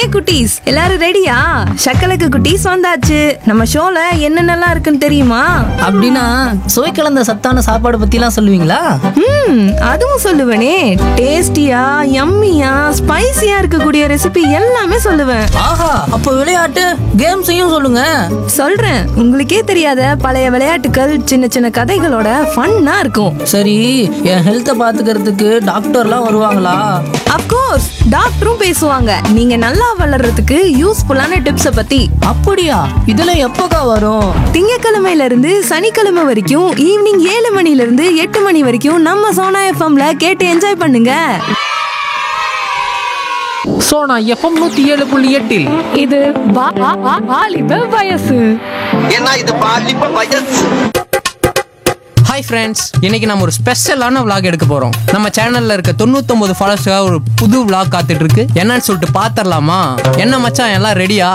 குட்டீஸ் எல்லாரும் ரெடியா சக்கலக்கு குட்டீஸ் வந்தாச்சு நம்ம ஷோல என்னென்னலாம் இருக்குன்னு தெரியுமா அப்படின்னா சுவை கலந்த சத்தான சாப்பாடு பத்திலாம் சொல்லுவீங்களா ம் அதுவும் சொல்லுவேனே டேஸ்டியா யம்மியா ஸ்பைசியா இருக்கக்கூடிய ரெசிபி எல்லாமே சொல்லுவேன் ஆஹா அப்ப விளையாட்டு கேம்ஸையும் சொல்லுங்க சொல்றேன் உங்களுக்கே தெரியாத பழைய விளையாட்டுகள் சின்ன சின்ன கதைகளோட ஃபன்னா இருக்கும் சரி என் ஹெல்த்தை பாத்துக்கிறதுக்கு டாக்டர்லாம் வருவாங்களா அப்கோர்ஸ் டாக்டரும் பேசுவாங்க நீங்க நல்லா வளர்றதுக்கு யூஸ்ஃபுல்லான டிப்ஸ பத்தி அப்படியா இதெல்லாம் எப்போக்கா வரும் திங்கக்கிழமையில இருந்து சனிக்கிழமை வரைக்கும் ஈவினிங் ஏழு மணில இருந்து எட்டு மணி வரைக்கும் நம்ம சோனா எஃப்எம்ல கேட்டு என்ஜாய் பண்ணுங்க சோனா எஃப்எம் நூத்தி ஏழு புள்ளி எட்டில் இது வா- வா- வா- வாலிப வயசு ஏன்னா இது பாலிப்ப வயசு ஹாய் ஃப்ரெண்ட்ஸ் இன்னைக்கு நம்ம ஒரு ஸ்பெஷலான vlog எடுக்க போறோம் நம்ம சேனல்ல இருக்க தொண்ணூத்தொன்பது ஃபாலோஸ்க்காக ஒரு புது vlog காத்துட்டு இருக்கு என்னன்னு சொல்லிட்டு பாத்திரலாமா என்ன மச்சான் எல்லாம் ரெடியா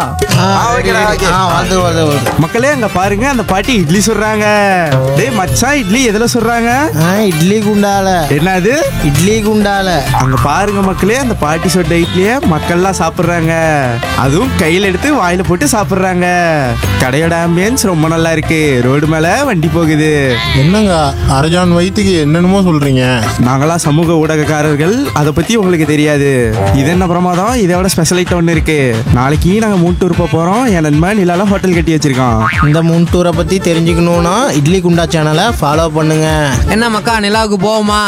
மக்களே அங்க பாருங்க அந்த பாட்டி இட்லி சுடுறாங்க டேய் மச்சான் இட்லி எதுல சுடுறாங்க ஆ, இட்லி குண்டால என்னது இட்லி குண்டால அங்க பாருங்க மக்களே அந்த பாட்டி சுட்ட இட்லிய மக்கள்லாம் சாப்பிடுறாங்க அதுவும் கையில எடுத்து வாயில போட்டு சாப்பிடுறாங்க கடையோட ஆம்பியன்ஸ் ரொம்ப நல்லா இருக்கு ரோடு மேல வண்டி போகுது என்னங்க அரஜான் வயிற்றுக்கு என்னென்னமோ சொல்றீங்க நாங்களாம் சமூக ஊடகக்காரர்கள் அதை பத்தி உங்களுக்கு தெரியாது இது என்ன பிரமாதம் இதை விட ஸ்பெஷல் ஐட்டம் ஒன்று இருக்கு நாளைக்கு நாங்க மூணு டூர் போக போறோம் என் நண்பன் நிலால ஹோட்டல் கட்டி வச்சிருக்கோம் இந்த மூணு டூரை பத்தி தெரிஞ்சுக்கணும்னா இட்லி குண்டா சேனலை ஃபாலோ பண்ணுங்க என்ன மக்கா நிலாவுக்கு போவோமா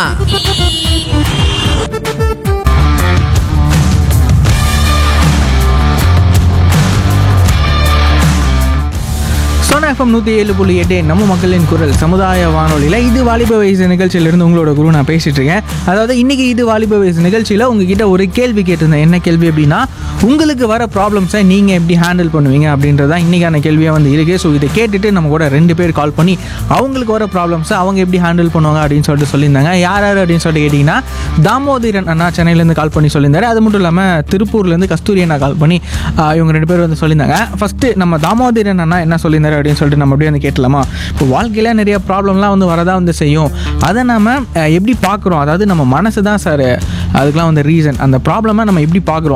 சோனா எஃப்எம் நூற்றி ஏழு புள்ளி எட்டு நம்ம மக்களின் குரல் சமுதாய வானொலியில் இது வாலிப வயசு நிகழ்ச்சியிலிருந்து உங்களோட குரு நான் பேசிட்டு இருக்கேன் அதாவது இன்னைக்கு இது வாலிப வயசு நிகழ்ச்சியில் உங்ககிட்ட ஒரு கேள்வி கேட்டிருந்தேன் என்ன கேள்வி அப்படின்னா உங்களுக்கு வர ப்ராப்ளம்ஸை நீங்கள் எப்படி ஹேண்டில் பண்ணுவீங்க அப்படின்றதா இன்னைக்கான கேள்வியாக வந்து இருக்கு ஸோ இதை கேட்டுட்டு நம்ம கூட ரெண்டு பேர் கால் பண்ணி அவங்களுக்கு வர ப்ராப்ளம்ஸை அவங்க எப்படி ஹேண்டில் பண்ணுவாங்க அப்படின்னு சொல்லிட்டு சொல்லியிருந்தாங்க யார் யார் அப்படின்னு சொல்லிட்டு கேட்டிங்கன்னா தாமோதரன் அண்ணா சென்னையிலேருந்து கால் பண்ணி சொல்லியிருந்தாரு அது மட்டும் இல்லாமல் திருப்பூர்லேருந்து கஸ்தூரி அண்ணா கால் பண்ணி ஆஹ், இவங்க ரெண்டு பேர் வந்து சொல்லியிருந்தாங்க ஃபஸ்ட்டு நம்ம தாமோதரன் அண்ணா என்ன சொல்லியிருந்தாரு அப்படின்னு சொல்லிட்டு நம்ம அப்படியே வந்து கேட்டலாமா இப்போ வாழ்க்கையில் நிறைய ப்ராப்ளம்லாம் வந்து வரதா வந்து செய்யும் அதை நம்ம அஹ், எப்படி பார்க்குறோம் அதாவது நம்ம மனசு தான் சார் அதுக்கெலாம் வந்து ரீசன் அந்த ப்ராப்ளமை நம்ம எப்படி பார்க்குறோம்